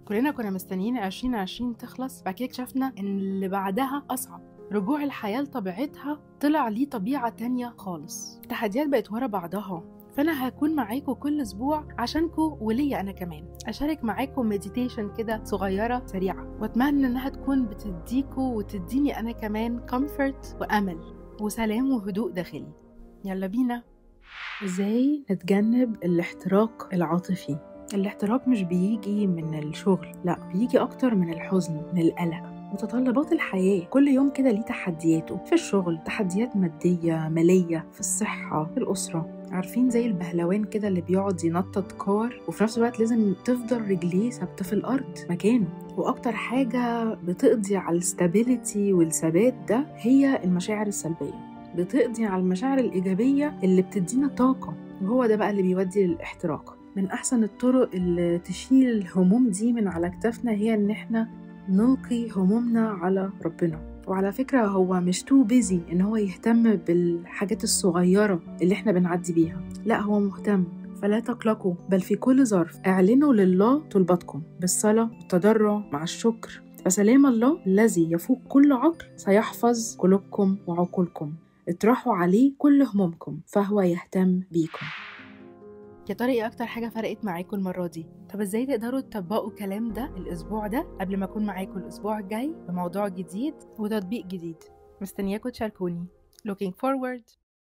كلنا كنا مستنيين 2020 تخلص بعد كده اكتشفنا ان اللي بعدها اصعب رجوع الحياة لطبيعتها طلع ليه طبيعة تانية خالص التحديات بقت ورا بعضها فانا هكون معاكم كل اسبوع عشانكم وليا انا كمان اشارك معاكم مديتيشن كده صغيره سريعه واتمنى انها تكون بتديكوا وتديني انا كمان كومفورت وامل وسلام وهدوء داخلي يلا بينا ازاي نتجنب الاحتراق العاطفي الاحتراق مش بيجي من الشغل لا بيجي اكتر من الحزن من القلق متطلبات الحياة كل يوم كده ليه تحدياته في الشغل تحديات مادية مالية في الصحة في الأسرة عارفين زي البهلوان كده اللي بيقعد ينطط كور وفي نفس الوقت لازم تفضل رجليه ثابتة في الأرض مكانه وأكتر حاجة بتقضي على الستابيليتي والثبات ده هي المشاعر السلبية بتقضي على المشاعر الإيجابية اللي بتدينا طاقة وهو ده بقى اللي بيودي للاحتراق من أحسن الطرق اللي تشيل الهموم دي من على كتافنا هي إن إحنا نلقي همومنا على ربنا وعلى فكرة هو مش تو بيزي إن هو يهتم بالحاجات الصغيرة اللي إحنا بنعدي بيها لا هو مهتم فلا تقلقوا بل في كل ظرف اعلنوا لله طلباتكم بالصلاة والتضرع مع الشكر فسلام الله الذي يفوق كل عقل سيحفظ قلوبكم وعقولكم اطرحوا عليه كل همومكم فهو يهتم بيكم يا ترى ايه اكتر حاجه فرقت معاكم المره دي طب ازاي تقدروا تطبقوا الكلام ده الاسبوع ده قبل ما اكون معاكم الاسبوع الجاي بموضوع جديد وتطبيق جديد مستنياكم تشاركوني looking forward